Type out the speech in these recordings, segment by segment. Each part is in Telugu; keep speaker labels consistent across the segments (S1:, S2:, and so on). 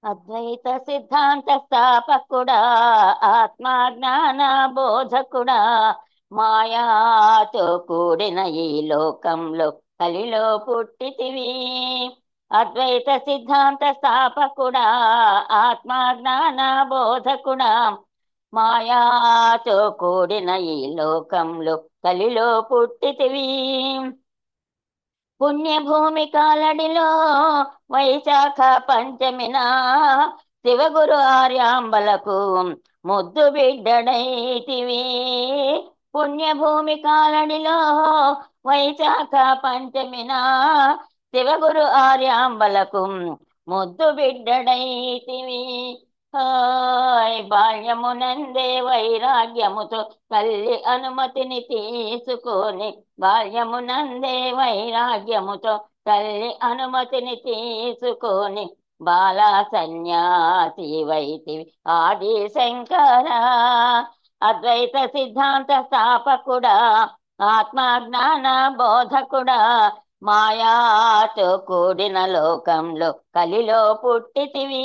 S1: అద్వైత సిద్ధాంత స్థాపకుడా ఆత్మజ్ఞాన బోధకుడా మాయాతో కూడిన ఈ లోకంలో కలిలో పుట్టితివి అద్వైత సిద్ధాంత స్థాపకుడా ఆత్మజ్ఞాన బోధకుడా మాయాతో కూడిన ఈ లోకంలో కలిలో పుట్టితివి పుణ్యభూమి కాలడిలో వైశాఖ పంచమిన శివగురు ఆర్యాంబలకు ముద్దు బిడ్డడైతివి పుణ్యభూమి కాలడిలో వైశాఖ పంచమిన శివగురు ఆర్యాంబలకు ముద్దు బిడ్డడైతివి హాయ్ బాల్యమునందే వైరాగ్యముతో తల్లి అనుమతిని తీసుకొని బాల్యమునందే వైరాగ్యముతో తల్లి అనుమతిని తీసుకొని బాల సన్యాసి వైతివి ఆది శంకర అద్వైత సిద్ధాంత స్థాపకుడా ఆత్మజ్ఞాన బోధకుడా మాయాతో కూడిన లోకంలో కలిలో పుట్టితివి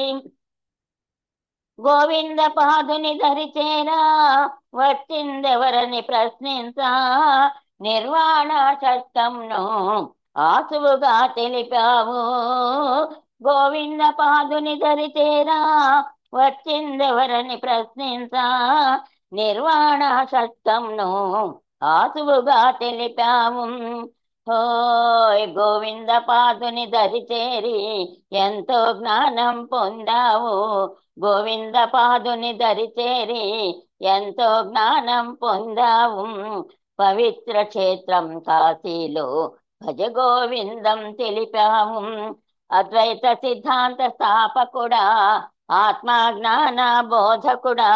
S1: గోవింద పాదుని ధరిచేరా వచ్చిందెవరని ప్రశ్నించా నిర్వాణ షట్కంను ఆసువుగా తెలిపావు గోవింద పాదుని ధరిచేరా వచ్చిందెవరని ప్రశ్నించా నిర్వాణ షట్కంను ఆసువుగా తెలిపావు హోయ్ గోవింద పాదుని దరిచేరి ఎంతో జ్ఞానం పొందావు గోవింద పాదుని దరిచేరి ఎంతో జ్ఞానం పొందావు పవిత్ర క్షేత్రం కాశీలో భజ గోవిందం తెలిపావు అద్వైత సిద్ధాంత స్థాపకుడా ఆత్మజ్ఞాన బోధకుడా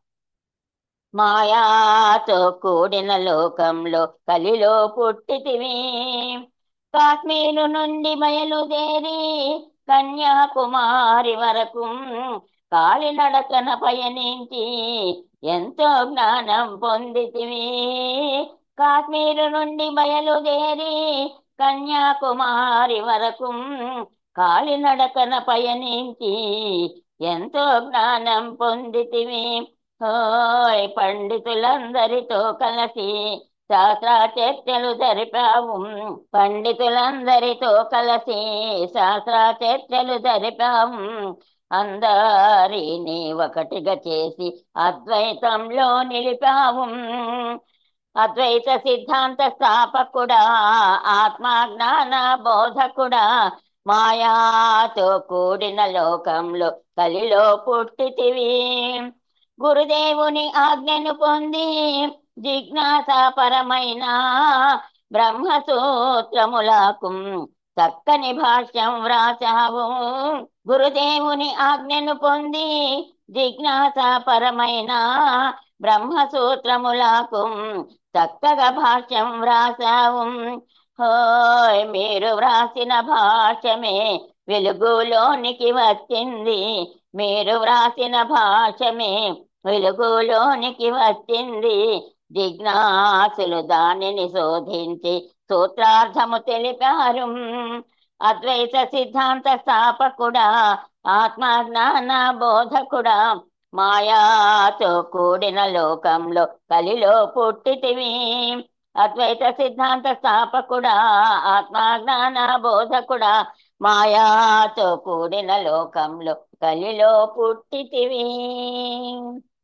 S1: మాయాతో కూడిన లోకంలో కలిలో పుట్టితివి కాశ్మీరు నుండి బయలుదేరి కన్యాకుమారి వరకు కాలినడకన పయనించి ఎంతో జ్ఞానం పొందితివి కాశ్మీరు నుండి బయలుదేరి కన్యాకుమారి వరకు కాలినడకన పయనించి ఎంతో జ్ఞానం పొందితివి హోయ్ పండితులందరితో కలిసి శాస్త్ర చర్చలు జరిపావు పండితులందరితో కలిసి శాస్త్ర చర్చలు జరిపావు అందరినీ ఒకటిగా చేసి అద్వైతంలో నిలిపావు అద్వైత సిద్ధాంత స్థాపకుడా ఆత్మజ్ఞాన బోధకుడా మాయాతో కూడిన లోకంలో కలిలో పుట్టితివి గురుదేవుని ఆజ్ఞను పొంది జిజ్ఞాసాపరమైన బ్రహ్మసూత్రములకు చక్కని భాష్యం వ్రాసావు గురుదేవుని ఆజ్ఞను పొంది జిజ్ఞాసాపరమైన బ్రహ్మసూత్రములకు చక్కగా భాష్యం వ్రాసావు హోయ్ మీరు వ్రాసిన భాష్యమే వెలుగులోనికి వచ్చింది మీరు వ్రాసిన భాషమే వెలుగులోనికి వచ్చింది జిజ్ఞాసులు దానిని శోధించి సూత్రార్థము తెలిపారు అద్వైత సిద్ధాంత స్థాపకుడా ఆత్మజ్ఞాన బోధకుడా మాయాతో కూడిన లోకంలో కలిలో పుట్టితివి అద్వైత సిద్ధాంత స్థాపకుడా ఆత్మజ్ఞాన బోధకుడా మాయాతో కూడిన లోకంలో కలిలో పుట్టితివి